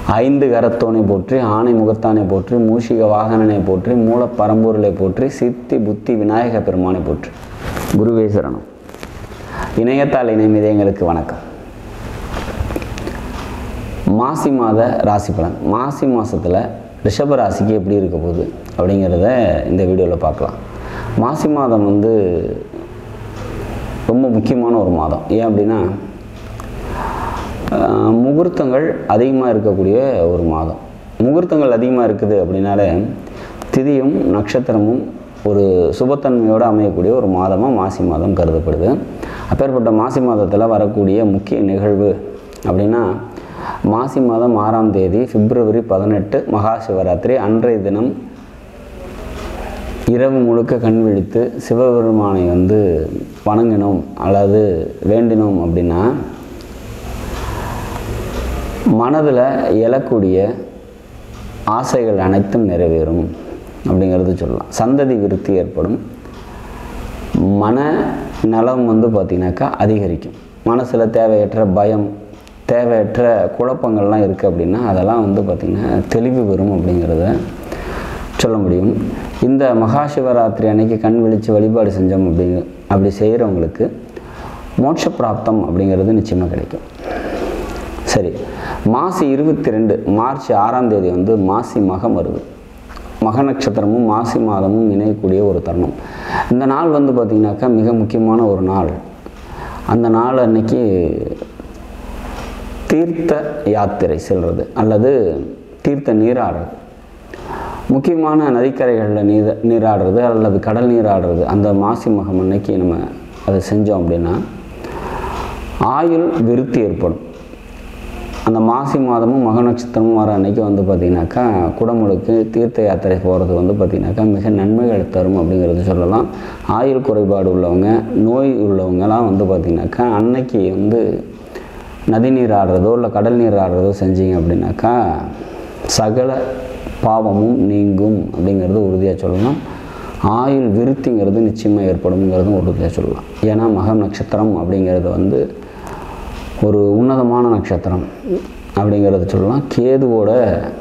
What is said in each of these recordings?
ஐந்து கரத்தோனை போற்றி ஆணை முகத்தானை போற்றி மூஷிக வாகனனை போற்றி மூல பரம்பொருளை போற்றி சித்தி புத்தி விநாயக பெருமானை போற்றி குருவே சரணம் இணையத்தால் இணைமீது எங்களுக்கு வணக்கம் மாசி மாத ராசி பலன் மாசி மாதத்தில் ரிஷப ராசிக்கு எப்படி இருக்க போகுது அப்படிங்கிறத இந்த வீடியோவில் பார்க்கலாம் மாசி மாதம் வந்து ரொம்ப முக்கியமான ஒரு மாதம் ஏன் அப்படின்னா ஆஹ், முகூர்த்தங்கள் அதிகமாக இருக்கக்கூடிய ஒரு மாதம் முகூர்த்தங்கள் அதிகமாக இருக்குது அப்படின்னாலே திதியும் நட்சத்திரமும் ஒரு சுபத்தன்மையோடு அமையக்கூடிய ஒரு மாதமாக மாசி மாதம் கருதப்படுது அப்பேற்பட்ட மாசி மாதத்தில் வரக்கூடிய முக்கிய நிகழ்வு அப்படின்னா மாசி மாதம் ஆறாம் தேதி பிப்ரவரி பதினெட்டு மகா சிவராத்திரி அன்றைய தினம் இரவு முழுக்க கண் விழித்து சிவபெருமானை வந்து வணங்கினோம் அல்லது வேண்டினோம் அப்படின்னா மனதில் எழக்கூடிய ஆசைகள் அனைத்தும் நிறைவேறும் அப்படிங்கிறது சொல்லலாம் சந்ததி விருத்தி ஏற்படும் மன நலம் வந்து பார்த்திங்கனாக்கா அதிகரிக்கும் மனசில் தேவையற்ற பயம் தேவையற்ற குழப்பங்கள்லாம் இருக்குது அப்படின்னா அதெல்லாம் வந்து பார்த்திங்கன்னா தெளிவு பெறும் அப்படிங்கிறத சொல்ல முடியும் இந்த மகா சிவராத்திரி அன்னைக்கு கண் விழித்து வழிபாடு செஞ்சோம் அப்படிங்க அப்படி செய்கிறவங்களுக்கு மோட்ச பிராப்தம் அப்படிங்கிறது நிச்சயமாக கிடைக்கும் சரி மாசி இருபத்தி ரெண்டு மார்ச் ஆறாம் தேதி வந்து மாசி மகம் வருது மக நட்சத்திரமும் மாசி மாதமும் இணையக்கூடிய ஒரு தருணம் இந்த நாள் வந்து பார்த்திங்கனாக்கா மிக முக்கியமான ஒரு நாள் அந்த நாள் அன்னைக்கு தீர்த்த யாத்திரை செல்வது அல்லது தீர்த்த நீராடுறது முக்கியமான நதிக்கரைகளில் நீர் நீராடுறது அல்லது கடல் நீராடுறது அந்த மாசி மகம் அன்னைக்கு நம்ம அதை செஞ்சோம் அப்படின்னா ஆயுள் விருத்தி ஏற்படும் அந்த மாசி மாதமும் மக நட்சத்திரமும் வர அன்னைக்கு வந்து பார்த்திங்கனாக்கா குடமுழுக்கு தீர்த்த யாத்திரை போகிறது வந்து பார்த்திங்கனாக்கா மிக நன்மைகள் தரும் அப்படிங்கிறது சொல்லலாம் ஆயுள் குறைபாடு உள்ளவங்க நோய் உள்ளவங்கலாம் வந்து பார்த்திங்கனாக்கா அன்னைக்கு வந்து நதி நீர் ஆடுறதோ இல்லை கடல் நீர் ஆடுறதோ செஞ்சீங்க அப்படின்னாக்கா சகல பாவமும் நீங்கும் அப்படிங்கிறது உறுதியாக சொல்லலாம் ஆயுள் விருத்திங்கிறது நிச்சயமாக ஏற்படும்ங்கிறதும் உறுதியாக சொல்லலாம் ஏன்னா மகம் நட்சத்திரம் அப்படிங்கிறது வந்து ஒரு உன்னதமான நட்சத்திரம் அப்படிங்கிறத சொல்லலாம் கேதுவோட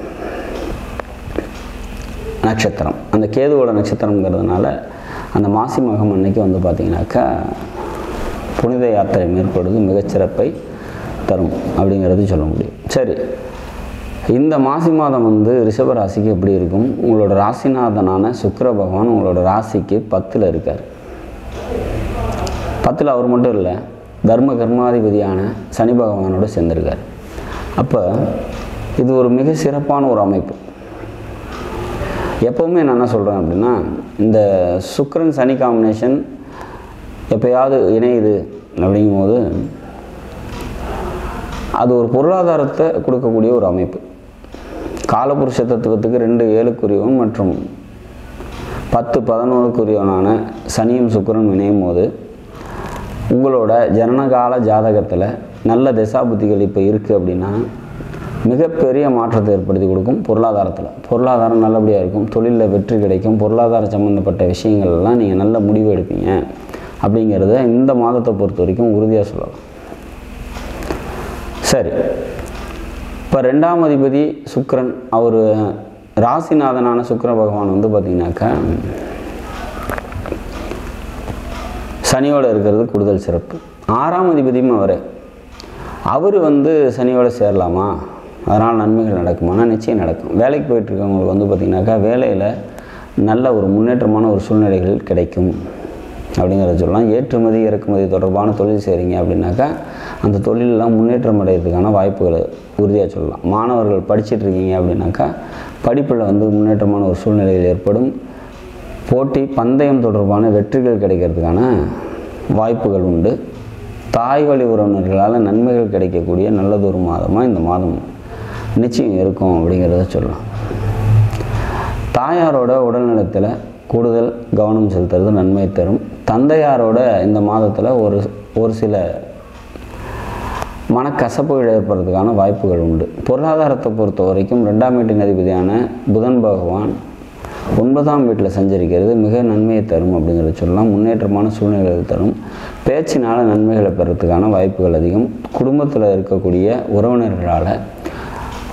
நட்சத்திரம் அந்த கேதுவோட நட்சத்திரங்கிறதுனால அந்த மாசி மகம் அன்னைக்கு வந்து பார்த்திங்கனாக்கா புனித யாத்திரை மேற்கொள்வது மிகச்சிறப்பை தரும் அப்படிங்கிறது சொல்ல முடியும் சரி இந்த மாசி மாதம் வந்து ரிஷப ராசிக்கு எப்படி இருக்கும் உங்களோட ராசிநாதனான சுக்கிர பகவான் உங்களோட ராசிக்கு பத்தில் இருக்கார் பத்தில் அவர் மட்டும் இல்லை தர்ம கர்மாதிபதியான சனி பகவானோடு சேர்ந்திருக்கார் அப்போ இது ஒரு மிக சிறப்பான ஒரு அமைப்பு எப்போவுமே நான் என்ன சொல்கிறேன் அப்படின்னா இந்த சுக்கிரன் சனி காம்பினேஷன் எப்பயாவது இணையுது அப்படிங்கும்போது அது ஒரு பொருளாதாரத்தை கொடுக்கக்கூடிய ஒரு அமைப்பு காலபுருஷ தத்துவத்துக்கு ரெண்டு ஏழுக்குரியவன் மற்றும் பத்து பதினொன்றுக்குரியவனான சனியும் சுக்கிரன் இணையும் போது உங்களோட ஜனனகால ஜாதகத்தில் நல்ல திசாபுத்திகள் இப்போ இருக்குது அப்படின்னா மிகப்பெரிய மாற்றத்தை ஏற்படுத்தி கொடுக்கும் பொருளாதாரத்தில் பொருளாதாரம் நல்லபடியாக இருக்கும் தொழிலில் வெற்றி கிடைக்கும் பொருளாதார சம்மந்தப்பட்ட விஷயங்கள் எல்லாம் நீங்கள் நல்ல முடிவு எடுப்பீங்க அப்படிங்கிறத இந்த மாதத்தை பொறுத்த வரைக்கும் உறுதியாக சொல்லலாம் சரி இப்போ ரெண்டாம் அதிபதி சுக்கிரன் அவர் ராசிநாதனான சுக்கிர பகவான் வந்து பார்த்திங்கனாக்கா சனியோடு இருக்கிறது கூடுதல் சிறப்பு ஆறாம் அதிபதியும் அவரே அவர் வந்து சனியோடு சேரலாமா அதனால் நன்மைகள் நடக்குமானா நிச்சயம் நடக்கும் வேலைக்கு போயிட்டுருக்கவங்களுக்கு வந்து பார்த்திங்கனாக்கா வேலையில் நல்ல ஒரு முன்னேற்றமான ஒரு சூழ்நிலைகள் கிடைக்கும் அப்படிங்கிறத சொல்லலாம் ஏற்றுமதி இறக்குமதி தொடர்பான தொழில் செய்கிறீங்க அப்படின்னாக்கா அந்த தொழிலெலாம் முன்னேற்றம் அடைகிறதுக்கான வாய்ப்புகளை உறுதியாக சொல்லலாம் மாணவர்கள் படிச்சிட்டு இருக்கீங்க அப்படின்னாக்கா படிப்பில் வந்து முன்னேற்றமான ஒரு சூழ்நிலைகள் ஏற்படும் போட்டி பந்தயம் தொடர்பான வெற்றிகள் கிடைக்கிறதுக்கான வாய்ப்புகள் உண்டு தாய் வழி உறவினர்களால் நன்மைகள் கிடைக்கக்கூடிய நல்லதொரு மாதமாக இந்த மாதம் நிச்சயம் இருக்கும் அப்படிங்கிறத சொல்லலாம் தாயாரோட உடல்நலத்தில் கூடுதல் கவனம் செலுத்துறது நன்மை தரும் தந்தையாரோட இந்த மாதத்தில் ஒரு ஒரு சில மனக்கசப்புகள் ஏற்படுறதுக்கான வாய்ப்புகள் உண்டு பொருளாதாரத்தை பொறுத்த வரைக்கும் ரெண்டாம் வீட்டின் அதிபதியான புதன் பகவான் ஒன்பதாம் வீட்டில் சஞ்சரிக்கிறது மிக நன்மையை தரும் அப்படிங்கிறத சொல்லலாம் முன்னேற்றமான சூழ்நிலைகளை தரும் பேச்சினால் நன்மைகளை பெறத்துக்கான வாய்ப்புகள் அதிகம் குடும்பத்தில் இருக்கக்கூடிய உறவினர்களால்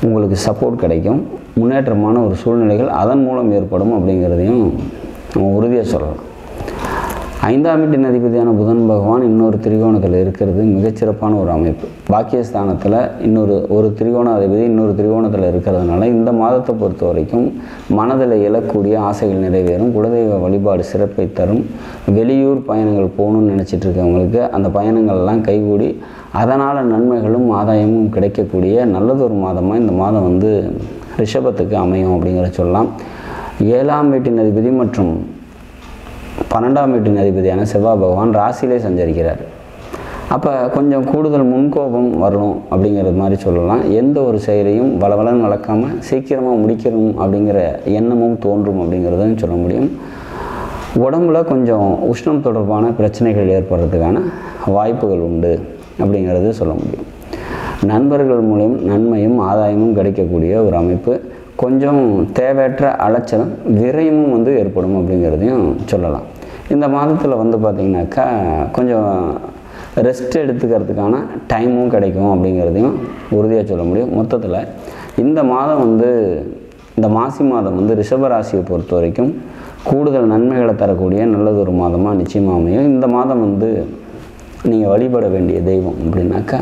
உங்களுக்கு சப்போர்ட் கிடைக்கும் முன்னேற்றமான ஒரு சூழ்நிலைகள் அதன் மூலம் ஏற்படும் அப்படிங்கிறதையும் நம்ம உறுதியாக சொல்லலாம் ஐந்தாம் வீட்டின் அதிபதியான புதன் பகவான் இன்னொரு திரிகோணத்தில் இருக்கிறது மிகச்சிறப்பான ஒரு அமைப்பு பாக்கியஸ்தானத்தில் இன்னொரு ஒரு திரிகோண அதிபதி இன்னொரு திரிகோணத்தில் இருக்கிறதுனால இந்த மாதத்தை பொறுத்த வரைக்கும் மனதில் எழக்கூடிய ஆசைகள் நிறைவேறும் குலதெய்வ வழிபாடு சிறப்பை தரும் வெளியூர் பயணங்கள் போகணும்னு நினச்சிட்டு இருக்கவங்களுக்கு அந்த பயணங்கள்லாம் கைகூடி அதனால் நன்மைகளும் ஆதாயமும் கிடைக்கக்கூடிய நல்லதொரு மாதமாக இந்த மாதம் வந்து ரிஷபத்துக்கு அமையும் அப்படிங்கிற சொல்லலாம் ஏழாம் வீட்டின் அதிபதி மற்றும் பன்னெண்டாம் வீட்டின் அதிபதியான செவ்வாய் பகவான் ராசியிலே சஞ்சரிக்கிறார் அப்போ கொஞ்சம் கூடுதல் முன்கோபம் வரணும் அப்படிங்கிறது மாதிரி சொல்லலாம் எந்த ஒரு செயலையும் வளவலன்னு வளர்க்காமல் சீக்கிரமாக முடிக்கணும் அப்படிங்கிற எண்ணமும் தோன்றும் அப்படிங்கிறதும் சொல்ல முடியும் உடம்புல கொஞ்சம் உஷ்ணம் தொடர்பான பிரச்சனைகள் ஏற்படுறதுக்கான வாய்ப்புகள் உண்டு அப்படிங்கிறது சொல்ல முடியும் நண்பர்கள் மூலம் நன்மையும் ஆதாயமும் கிடைக்கக்கூடிய ஒரு அமைப்பு கொஞ்சம் தேவையற்ற அலைச்சலும் விரயமும் வந்து ஏற்படும் அப்படிங்கிறதையும் சொல்லலாம் இந்த மாதத்தில் வந்து பார்த்திங்கனாக்கா கொஞ்சம் ரெஸ்ட் எடுத்துக்கிறதுக்கான டைமும் கிடைக்கும் அப்படிங்கிறதையும் உறுதியாக சொல்ல முடியும் மொத்தத்தில் இந்த மாதம் வந்து இந்த மாசி மாதம் வந்து ரிஷபராசியை பொறுத்த வரைக்கும் கூடுதல் நன்மைகளை தரக்கூடிய நல்லதொரு மாதமாக நிச்சயமாக அமையும் இந்த மாதம் வந்து நீங்கள் வழிபட வேண்டிய தெய்வம் அப்படின்னாக்கா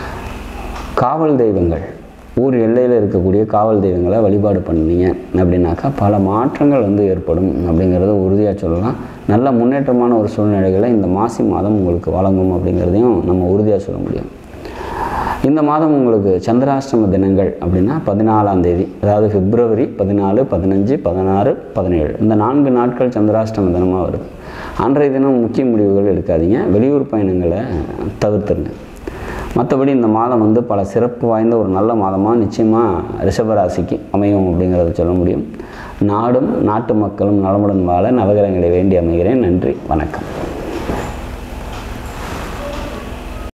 காவல் தெய்வங்கள் ஊர் எல்லையில் இருக்கக்கூடிய காவல் தெய்வங்களை வழிபாடு பண்ணீங்க அப்படின்னாக்கா பல மாற்றங்கள் வந்து ஏற்படும் அப்படிங்கிறத உறுதியாக சொல்லலாம் நல்ல முன்னேற்றமான ஒரு சூழ்நிலைகளை இந்த மாசி மாதம் உங்களுக்கு வழங்கும் அப்படிங்கிறதையும் நம்ம உறுதியாக சொல்ல முடியும் இந்த மாதம் உங்களுக்கு சந்திராஷ்டம தினங்கள் அப்படின்னா பதினாலாம் தேதி அதாவது பிப்ரவரி பதினாலு பதினஞ்சு பதினாறு பதினேழு இந்த நான்கு நாட்கள் சந்திராஷ்டம தினமாக வருது அன்றைய தினம் முக்கிய முடிவுகள் எடுக்காதீங்க வெளியூர் பயணங்களை தவிர்த்துருங்க மற்றபடி இந்த மாதம் வந்து பல சிறப்பு வாய்ந்த ஒரு நல்ல மாதமாக நிச்சயமாக ரிஷபராசிக்கு அமையும் அப்படிங்கிறத சொல்ல முடியும் நாடும் நாட்டு மக்களும் நலமுடன் வாழ நவகிரகங்களை வேண்டி அமைகிறேன் நன்றி வணக்கம்